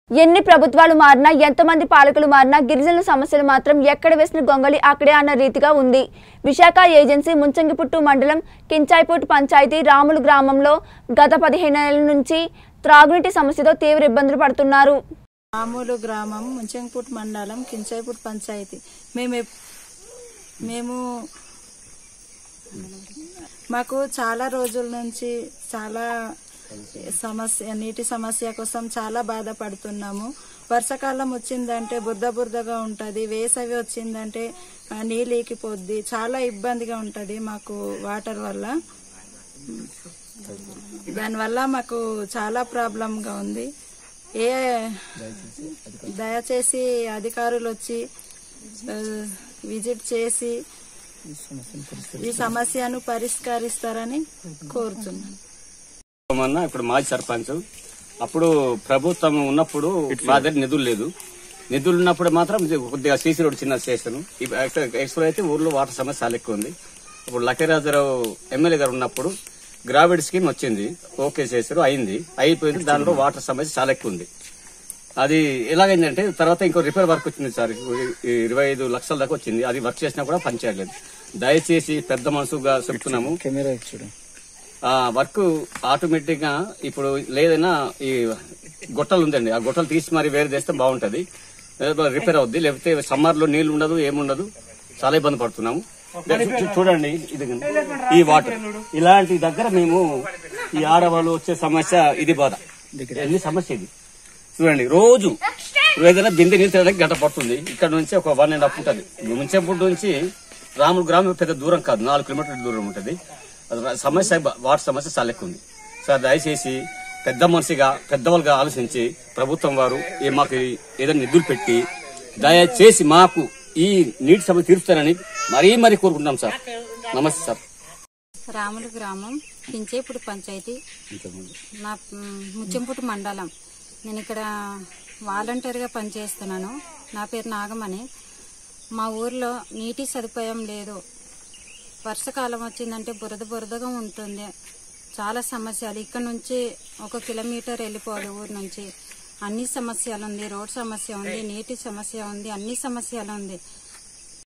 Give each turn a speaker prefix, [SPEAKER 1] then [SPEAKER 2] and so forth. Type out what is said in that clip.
[SPEAKER 1] ఎన్ని ప్రభుత్వాలు మారినా ఎంతమంది పాలకులు మారినా గిరిజనుల సమస్యలు మాత్రం ఎక్కడ వేసిన గొంగళి అక్కడే అన్న రీతిగా ఉంది విశాఖ ఏజెన్సీ ముంచంగిపుట్టు మండలం కించాయిపుట్ పంచాయతీ రాములు గ్రామంలో గత పదిహేను నెలల నుంచి త్రాగునీటి సమస్యతో తీవ్ర ఇబ్బందులు పడుతున్నారు
[SPEAKER 2] మామూలు గ్రామం ముంచంగిపుట్ మండలం కించాయిపుట్ పంచాయతీ మేము ఎప్- మేము మాకు చాలా రోజుల నుంచి చాలా సమస్య నీటి సమస్య కోసం చాలా బాధపడుతున్నాము వర్షాకాలం వచ్చిందంటే బురద బురదగా ఉంటుంది వేసవి వచ్చిందంటే ఆ, నీళ్ళు ఈకిపోద్ది చాలా ఇబ్బందిగా ఉంటుంది మాకు వాటర్ వల్ల దానివల్ల మాకు చాలా ప్రాబ్లంగా ఉంది ఏ దయచేసి అధికారులు వచ్చి ఆ, విజిట్ చేసి ఈ సమస్యను పరిష్కరిస్తారని కోరుతున్నాను
[SPEAKER 3] అన్న ఇప్పుడు మాజీ సర్పంచ్ అప్పుడు ప్రభుత్వం ఉన్నప్పుడు మా దగ్గర నిధులు లేదు నిధులు ఉన్నప్పుడు మాత్రం ఇది కొద్దిగా సీసీ రోడ్ చిన్న స్టేషన్ ఎక్స్ప్లో అయితే ఊర్లో వాటర్ సమస్య చాలా ఎక్కువ ఉంది ఇప్పుడు లక్కరాజరావు ఎమ్మెల్యే గారు ఉన్నప్పుడు గ్రావిడ్ స్కీమ్ వచ్చింది ఓకే చేశారు అయింది అయిపోయింది దానిలో వాటర్ సమస్య చాలా ఎక్కువ ఉంది అది ఎలాగైందంటే తర్వాత ఇంకో రిపేర్ వర్క్ వచ్చింది సార్ ఈ ఇరవై ఐదు లక్షల దాకా వచ్చింది అది వర్క్ చేసినా కూడా పనిచేయలేదు దయచేసి పెద్ద మనసుగా చెప్తున్నాము
[SPEAKER 4] కెమెరా చూడు
[SPEAKER 3] ఆ వర్క్ ఆటోమేటిక్ గా ఇప్పుడు లేదైనా ఈ గొట్టలు ఉందండి ఆ గొట్టలు తీసి మరి వేరే చేస్తే బాగుంటది రిపేర్ అవుద్ది లేకపోతే సమ్మర్ లో నీళ్లు ఉండదు ఏముండదు చాలా ఇబ్బంది పడుతున్నాము చూ- చూడండి ఇది ఈ వాటర్ ఇలాంటి దగ్గర మేము ఈ ఆడవాళ్ళు వచ్చే సమస్య ఇది బాధ ఎన్ని సమస్య ఇది చూడండి రోజు ఏదైనా బిందె నీళ్ళు తేడానికి గంట పడుతుంది ఇక్కడ నుంచి ఒక వన్ అండ్ హాఫ్ ఉంటుంది ముంచెంపూడి నుంచి రాములు గ్రామం పెద్ద దూరం కాదు నాలుగు కిలోమీటర్ల దూరం ఉంటుంది అది రా- సమస్య బ- వాటర్ సమస్య చాలా ఎక్కువ ఉంది సార్ దయచేసి పెద్ద మనిషిగా పెద్దవాళ్ళుగా ఆలోచించి ప్రభుత్వం వారు ఈ మాకు ఏదైనా నిధులు పెట్టి దయచేసి మాకు ఈ నీటి సమస్య తీరుస్తారని మరీ మరీ కోరుకుంటున్నాం సార్ నమస్తే సార్
[SPEAKER 5] రాములు గ్రామం కించేపుడు పంచాయతీ నా మ్, ముచ్చెంపుటు మండలం నేను ఇక్కడ వాలంటీర్గా పనిచేస్తున్నాను నా పేరు నాగమణి మా ఊర్లో నీటి సదుపాయం లేదు వర్షాకాలం వచ్చిందంటే బురద బురదగా ఉంటుంది చాలా సమస్యలు ఇక్కడ నుంచి ఒక కిలోమీటర్ వెళ్ళిపోవాలి ఊరు నుంచి అన్ని సమస్యలు ఉంది రోడ్ సమస్య ఉంది నీటి సమస్య ఉంది అన్ని సమస్యలు ఉంది